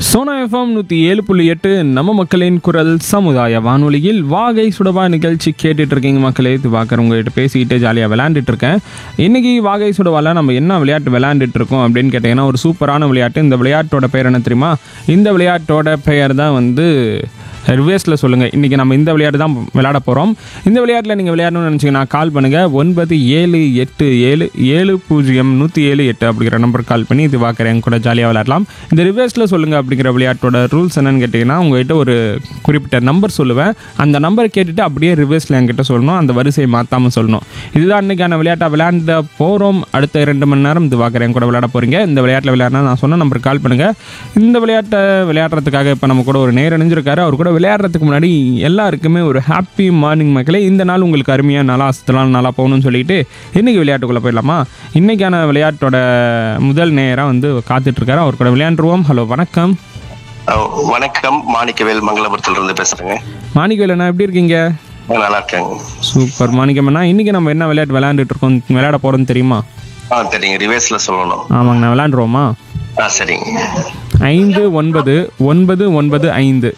Sona FM நூற்றி ஏழு புள்ளி எட்டு நம்ம மக்களின் குரல் சமுதாய வானொலியில் வாகை சுடவா நிகழ்ச்சி கேட்டுட்டு இருக்கீங்க மக்களே இது பார்க்குற உங்ககிட்ட பேசிக்கிட்டு ஜாலியாக விளையாண்டுட்டு இருக்கேன் இன்னைக்கு வாகை சுடவால நம்ம என்ன விளையாட்டு விளையாண்டுட்டு இருக்கோம் அப்படின்னு கேட்டிங்கன்னா ஒரு சூப்பரான விளையாட்டு இந்த விளையாட்டோட பெயர் என்ன தெரியுமா இந்த விளையாட்டோட பெயர் தான் வந்து ரிவேர்ஸில் சொல்லுங்கள் இன்றைக்கி நம்ம இந்த விளையாட்டு தான் விளையாட போகிறோம் இந்த விளையாட்டில் நீங்கள் விளையாடணும்னு நினச்சிங்கன்னா கால் பண்ணுங்கள் ஒன்பது ஏழு எட்டு ஏழு ஏழு பூஜ்ஜியம் நூற்றி ஏழு எட்டு அப்படிங்கிற நம்பர் கால் பண்ணி இது பார்க்குறேன் கூட ஜாலியாக விளையாடலாம் இந்த ரிவேர்ஸில் சொல்லுங்கள் அப்படிங்கிற விளையாட்டோட ரூல்ஸ் என்னன்னு கேட்டிங்கன்னா உங்கள்கிட்ட ஒரு குறிப்பிட்ட நம்பர் சொல்லுவேன் அந்த நம்பரை கேட்டுட்டு அப்படியே ரிவேர்ஸில் என்கிட்ட சொல்லணும் அந்த வரிசையை மாற்றாமல் சொல்லணும் இதுதான் இன்றைக்கான விளையாட்டை விளையாண்ட போகிறோம் அடுத்த இரண்டு மணி நேரம் இது பார்க்குறேன் கூட விளையாட போகிறீங்க இந்த விளையாட்டில் விளையாடினா நான் சொன்ன நம்பருக்கு கால் பண்ணுங்கள் இந்த விளையாட்டை விளையாடுறதுக்காக இப்போ நம்ம கூட ஒரு நேர் அணிஞ்சிருக்காரு அவர் கூட விளையாடுறதுக்கு முன்னாடி எல்லாருக்குமே ஒரு ஹாப்பி மார்னிங் மக்களே இந்த நாள் உங்களுக்கு அருமையாக நல்லா அசத்தலாம் நல்லா போகணும்னு சொல்லிட்டு இன்றைக்கி விளையாட்டுக்குள்ளே போயிடலாமா இன்றைக்கான விளையாட்டோட முதல் நேராக வந்து காத்துட்ருக்காரு அவர் கூட விளையாண்டுருவோம் ஹலோ வணக்கம் அஹ் வணக்கம் மாணிக்கவேல் மங்களபுரத்துல இருந்து பேசுறேங்க மாணிக்கவேல் அண்ணா எப்படி இருக்கீங்க நான் நல்லா இருக்கேங்க சூப்பர் மாணிக்கம் அண்ணா இன்றைக்கி நம்ம என்ன விளையாட்டு விளையாண்டுட்டு இருக்கோம் விளையாட போகிறோம்னு தெரியுமா ஆ சரிங்க ரிவேர்ஸ்ல சொல்லணும் ஆமாங்கண்ணா விளையாண்டுருவோமா ஆ சரிங்க ஐந்து ஒன்பது ஒன்பது ஒன்பது ஐந்து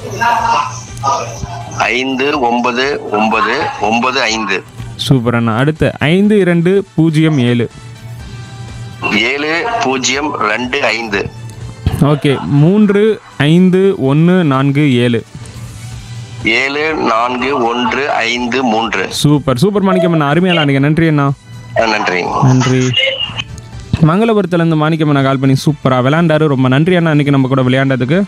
ஐந்து ஒன்பது ஒன்பது ஒன்பது ஐந்து சூப்பர் அண்ணா அடுத்து ஐந்து இரண்டு பூஜ்ஜியம் ஏழு ஏழு பூஜ்ஜியம் ரெண்டு ஐந்து ஓகே மூன்று ஐந்து ஒன்று நான்கு ஏழு ஏழு நான்கு ஒன்று ஐந்து மூன்று சூப்பர் சூப்பர் மாணிக்கம் அண்ணா அருமையாக அன்றைக்கி நன்றி அண்ணா ஆ, நன்றிங்க நன்றி மங்களபுரத்துலேருந்து மாணிக்கம் அண்ணா கால் பண்ணி சூப்பராக விளையாண்டாரு ரொம்ப நன்றி அண்ணா அன்றைக்கி நம்ம கூட விளையாண்டதுக்கு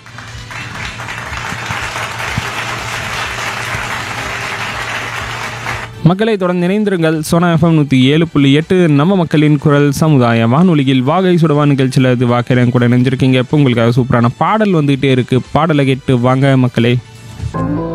மக்களை தொடர்ந்து இணைந்திருங்கள் சோனா எஃப்எம் நூற்றி ஏழு புள்ளி எட்டு நம்ம மக்களின் குரல் சமுதாய வானொலியில் வாகை சுடவா நிகழ்ச்சியில் இது வாக்கிறேன் கூட நினைஞ்சிருக்கீங்க இப்போ உங்களுக்காக சூப்பரான பாடல் வந்துகிட்டே இருக்குது பாடலை கேட்டு வாங்க மக்களே